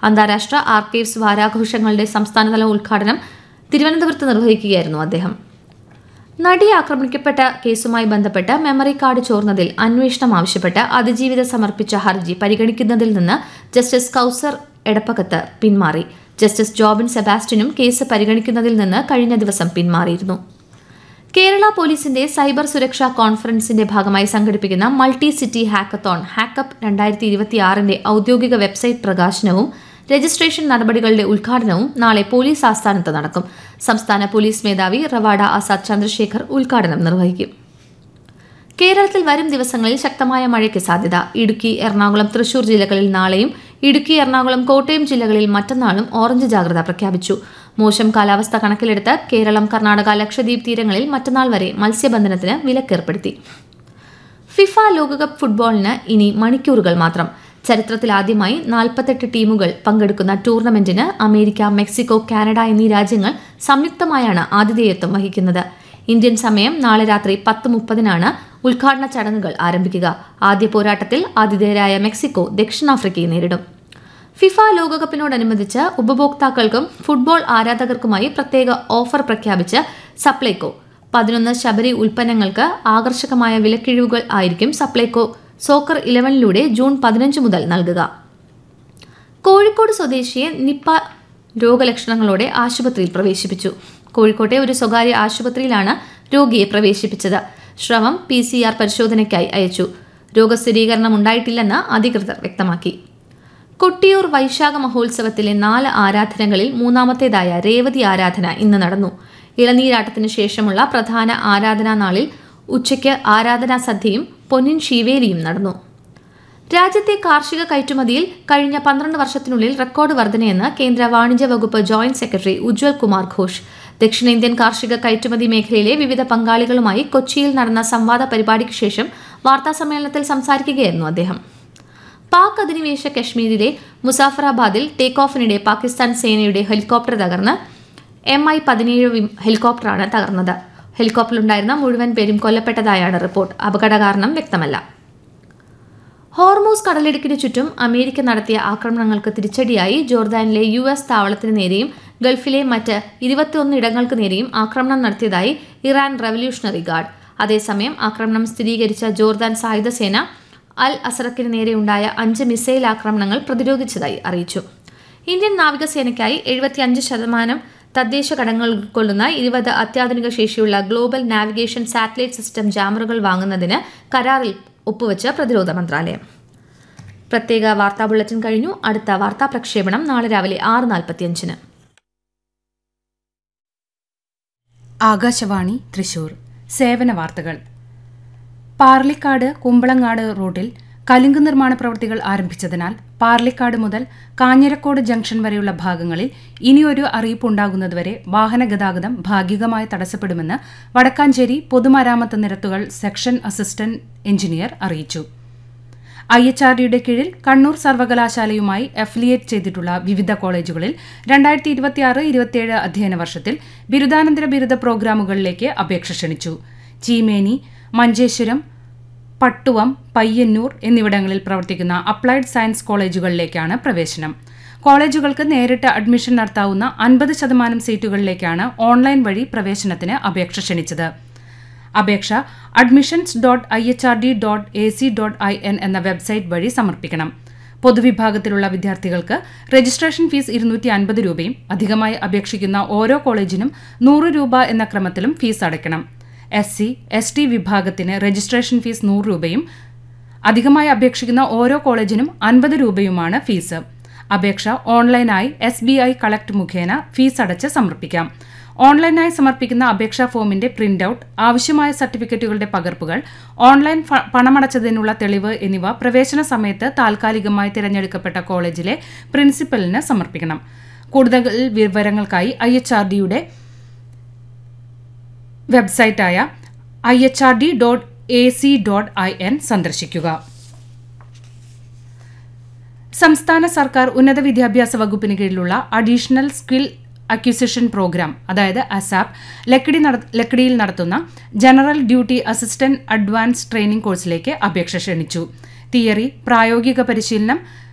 അന്താരാഷ്ട്ര ആർക്കൈവ്സ് വാരാഘോഷങ്ങളുടെ സംസ്ഥാനതല ഉദ്ഘാടനം തിരുവനന്തപുരത്ത് നിർവഹിക്കുകയായിരുന്നു അദ്ദേഹം നടി ആക്രമിക്കപ്പെട്ട കേസുമായി ബന്ധപ്പെട്ട് മെമ്മറി കാർഡ് ചോർന്നതിൽ അന്വേഷണം ആവശ്യപ്പെട്ട് അതിജീവിത സമർപ്പിച്ച ഹർജി പരിഗണിക്കുന്നതിൽ നിന്ന് ജസ്റ്റിസ് കൌസർ എടപ്പകത്ത് പിന്മാറി ജസ്റ്റിസ് ജോബിൻ സെബാസ്റ്റ്യനും കേസ് പരിഗണിക്കുന്നതിൽ നിന്ന് കഴിഞ്ഞ ദിവസം പിന്മാറിയിരുന്നു കേരള പോലീസിന്റെ സൈബർ സുരക്ഷാ കോൺഫറൻസിന്റെ ഭാഗമായി സംഘടിപ്പിക്കുന്ന മൾട്ടി സിറ്റി ഹാക്കത്തോൺ ഹാക്കപ്പ് രണ്ടായിരത്തി ഇരുപത്തിയാറിന്റെ ഔദ്യോഗിക വെബ്സൈറ്റ് പ്രകാശനവും രജിസ്ട്രേഷൻ നടപടികളുടെ ഉദ്ഘാടനവും നാളെ പോലീസ് ആസ്ഥാനത്ത് നടക്കും സംസ്ഥാന പോലീസ് മേധാവി റവാഡ ആസാദ് ചന്ദ്രശേഖർ ഉദ്ഘാടനം നിർവഹിക്കും കേരളത്തിൽ വരും ദിവസങ്ങളിൽ ശക്തമായ മഴയ്ക്ക് സാധ്യത ഇടുക്കി എറണാകുളം തൃശൂർ ജില്ലകളിൽ നാളെയും ഇടുക്കി എറണാകുളം കോട്ടയം ജില്ലകളിൽ മറ്റന്നാളും ഓറഞ്ച് ജാഗ്രത പ്രഖ്യാപിച്ചു മോശം കാലാവസ്ഥ കണക്കിലെടുത്ത് കേരളം കർണാടക ലക്ഷദ്വീപ് തീരങ്ങളിൽ മറ്റന്നാൾ വരെ മത്സ്യബന്ധനത്തിന് വിലക്കേർപ്പെടുത്തി ഫിഫ ലോകകപ്പ് ഫുട്ബോളിന് ഇനി മണിക്കൂറുകൾ മാത്രം ചരിത്രത്തിലാദ്യമായി നാൽപ്പത്തെട്ട് ടീമുകൾ പങ്കെടുക്കുന്ന ടൂർണമെന്റിന് അമേരിക്ക മെക്സിക്കോ കാനഡ എന്നീ രാജ്യങ്ങൾ സംയുക്തമായാണ് ആതിഥേയത്വം വഹിക്കുന്നത് ഇന്ത്യൻ സമയം നാളെ രാത്രി പത്ത് മുപ്പതിനാണ് ഉദ്ഘാടന ചടങ്ങുകൾ ആരംഭിക്കുക ആദ്യ പോരാട്ടത്തിൽ ആതിഥേയരായ മെക്സിക്കോ ദക്ഷിണാഫ്രിക്കയെ നേരിടും ഫിഫ ലോകകപ്പിനോടനുബന്ധിച്ച് ഉപഭോക്താക്കൾക്കും ഫുട്ബോൾ ആരാധകർക്കുമായി പ്രത്യേക ഓഫർ പ്രഖ്യാപിച്ച് സപ്ലൈകോ പതിനൊന്ന് ശബരി ഉൽപ്പന്നങ്ങൾക്ക് ആകർഷകമായ വിലക്കിഴിവുകൾ ആയിരിക്കും സപ്ലൈകോ സോക്കർ ഇലവനിലൂടെ ജൂൺ പതിനഞ്ച് മുതൽ നൽകുക കോഴിക്കോട് സ്വദേശിയെ നിപ്പ രോഗലക്ഷണങ്ങളോടെ ആശുപത്രിയിൽ പ്രവേശിപ്പിച്ചു കോഴിക്കോട്ടെ ഒരു സ്വകാര്യ ആശുപത്രിയിലാണ് രോഗിയെ പ്രവേശിപ്പിച്ചത് ശ്രമം പി സി ആർ പരിശോധനയ്ക്കായി അയച്ചു രോഗസ്ഥിരീകരണം ഉണ്ടായിട്ടില്ലെന്ന് അധികൃതർ വ്യക്തമാക്കി കൊട്ടിയൂർ വൈശാഖ മഹോത്സവത്തിലെ നാല് ആരാധനകളിൽ മൂന്നാമത്തേതായ രേവതി ആരാധന ഇന്ന് നടന്നു ഇളനീരാട്ടത്തിനു ശേഷമുള്ള പ്രധാന ആരാധനാ നാളിൽ ഉച്ചയ്ക്ക് ആരാധനാ സദ്യയും പൊന്നിൻ ശീവേലിയും നടന്നു രാജ്യത്തെ കാർഷിക കയറ്റുമതിയിൽ കഴിഞ്ഞ പന്ത്രണ്ട് വർഷത്തിനുള്ളിൽ റെക്കോർഡ് വർധനയെന്ന് കേന്ദ്ര വാണിജ്യ വകുപ്പ് ജോയിന്റ് സെക്രട്ടറി ഉജ്വൽ കുമാർ ഘോഷ് ദക്ഷിണേന്ത്യൻ കാർഷിക കയറ്റുമതി മേഖലയിലെ വിവിധ പങ്കാളികളുമായി കൊച്ചിയിൽ നടന്ന സംവാദ പരിപാടിക്ക് ശേഷം വാർത്താസമ്മേളനത്തിൽ സംസാരിക്കുകയായിരുന്നു അദ്ദേഹം പാക് അധിനിവേശ കശ്മീരിലെ മുസാഫറാബാദിൽ ടേക്ക് ഓഫിനിടെ പാകിസ്ഥാൻ സേനയുടെ ഹെലികോപ്റ്റർ തകർന്ന് എം ഐ പതിനേഴ് ഹെലികോപ്റ്ററാണ് തകർന്നത് ഹെലികോപ്റ്ററിലുണ്ടായിരുന്ന മുഴുവൻ പേരും കൊല്ലപ്പെട്ടതായാണ് റിപ്പോർട്ട് അപകട കാരണം വ്യക്തമല്ല ഹോർമൂസ് കടലിടുക്കിന് ചുറ്റും അമേരിക്ക നടത്തിയ ആക്രമണങ്ങൾക്ക് തിരിച്ചടിയായി ജോർദാനിലെ യു എസ് താവളത്തിന് നേരെയും ഗൾഫിലെ മറ്റ് ഇരുപത്തിയൊന്ന് ഇടങ്ങൾക്ക് നേരെയും ആക്രമണം നടത്തിയതായി ഇറാൻ റവല്യൂഷണറി ഗാർഡ് അതേസമയം ആക്രമണം സ്ഥിരീകരിച്ച ജോർദാൻ സായുധ സേന അൽ അസറക്കിന് നേരെയുണ്ടായ അഞ്ച് മിസൈൽ ആക്രമണങ്ങൾ പ്രതിരോധിച്ചതായി അറിയിച്ചു ഇന്ത്യൻ നാവികസേനയ്ക്കായി എഴുപത്തിയഞ്ച് ശതമാനം തദ്ദേശ ഘടകങ്ങൾ ഉൾക്കൊള്ളുന്ന ഇരുപത് അത്യാധുനിക ശേഷിയുള്ള ഗ്ലോബൽ നാവിഗേഷൻ സാറ്റലൈറ്റ് സിസ്റ്റം ജാമറുകൾ വാങ്ങുന്നതിന് കരാറിൽ ഒപ്പുവെച്ച് പ്രതിരോധ മന്ത്രാലയം പ്രത്യേക വാർത്താ ബുള്ളറ്റിൻ കഴിഞ്ഞു അടുത്ത വാർത്താ പ്രക്ഷേപണം നാളെ രാവിലെ ആറ് നാൽപ്പത്തിയഞ്ചിന് ആകാശവാണി തൃശൂർ സേവന വാർത്തകൾ പാർലിക്കാട് കുമ്പളങ്ങാട് റോഡിൽ കലുങ്ക് നിർമ്മാണ പ്രവൃത്തികൾ ആരംഭിച്ചതിനാൽ പാർലിക്കാട് മുതൽ കാഞ്ഞിരക്കോട് ജംഗ്ഷൻ വരെയുള്ള ഭാഗങ്ങളിൽ ഇനിയൊരു അറിയിപ്പ് ഉണ്ടാകുന്നതുവരെ വാഹന ഗതാഗതം ഭാഗികമായി തടസ്സപ്പെടുമെന്ന് വടക്കാഞ്ചേരി പൊതുമരാമത്ത് നിരത്തുകൾ സെക്ഷൻ അസിസ്റ്റന്റ് എഞ്ചിനീയർ അറിയിച്ചു ഐ എച്ച് ആർ ഡിയുടെ കീഴിൽ കണ്ണൂർ സർവകലാശാലയുമായി അഫിലിയേറ്റ് ചെയ്തിട്ടുള്ള വിവിധ കോളേജുകളിൽ രണ്ടായിരത്തി ഇരുപത്തിയാറ് ഇരുപത്തിയേഴ് അധ്യയന വർഷത്തിൽ ബിരുദാനന്തര ബിരുദ പ്രോഗ്രാമുകളിലേക്ക് അപേക്ഷ ക്ഷണിച്ചു ചീമേനി മഞ്ചേശ്വരം പട്ടുവം പയ്യന്നൂർ എന്നിവിടങ്ങളിൽ പ്രവർത്തിക്കുന്ന അപ്ലൈഡ് സയൻസ് കോളേജുകളിലേക്കാണ് പ്രവേശനം കോളേജുകൾക്ക് നേരിട്ട് അഡ്മിഷൻ നടത്താവുന്ന അൻപത് ശതമാനം സീറ്റുകളിലേക്കാണ് ഓൺലൈൻ വഴി പ്രവേശനത്തിന് അപേക്ഷ ക്ഷണിച്ചത് അപേക്ഷ admissions dot I H R D dot A C dot I N എന്ന വെബ്സൈറ്റ് വഴി സമർപ്പിക്കണം പൊതുവിഭാഗത്തിലുള്ള വിദ്യാർത്ഥികൾക്ക് രജിസ്ട്രേഷൻ ഫീസ് ഇരുന്നൂറ്റി അൻപത് രൂപയും അധികമായി അപേക്ഷിക്കുന്ന ഓരോ കോളേജിനും നൂറ് രൂപ എന്ന ക്രമത്തിലും ഫീസ് അടയ്ക്കണം എസ് സി എസ് ടി വിഭാഗത്തിന് രജിസ്ട്രേഷൻ ഫീസ് നൂറ് രൂപയും അധികമായി അപേക്ഷിക്കുന്ന ഓരോ കോളേജിനും അൻപത് രൂപയുമാണ് ഫീസ് അപേക്ഷ ഓൺലൈനായി എസ് ബി ഐ കളക്ട് മുഖേന ഫീസ് അടച്ച് സമർപ്പിക്കാം ഓൺലൈനായി സമർപ്പിക്കുന്ന അപേക്ഷാ ഫോമിന്റെ പ്രിന്റ് ഔട്ട് ആവശ്യമായ സർട്ടിഫിക്കറ്റുകളുടെ പകർപ്പുകൾ ഓൺലൈൻ ഫ- പണമടച്ചതിനുള്ള തെളിവ് എന്നിവ പ്രവേശന സമയത്ത് താൽക്കാലികമായി തിരഞ്ഞെടുക്കപ്പെട്ട കോളേജിലെ പ്രിൻസിപ്പലിന് സമർപ്പിക്കണം കൂടുതൽ വിവരങ്ങൾക്കായി ഐ എച്ച് ആർ ഡിയുടെ വെബ്സൈറ്റായ I H R D dot A C dot I N സന്ദർശിക്കുക സംസ്ഥാന സർക്കാർ ഉന്നത വിദ്യാഭ്യാസ വകുപ്പിന് കീഴിലുള്ള അഡീഷണൽ സ്കിൽ അക്വിസിഷൻ പ്രോഗ്രാം അതായത് അസാപ്പ് ലക്കിടി നട- ലക്കിടിയിൽ നടത്തുന്ന general duty assistant advance training കോഴ്സിലേക്ക് അപേക്ഷ ക്ഷണിച്ചു തിയറി പ്രായോഗിക പരിശീലനം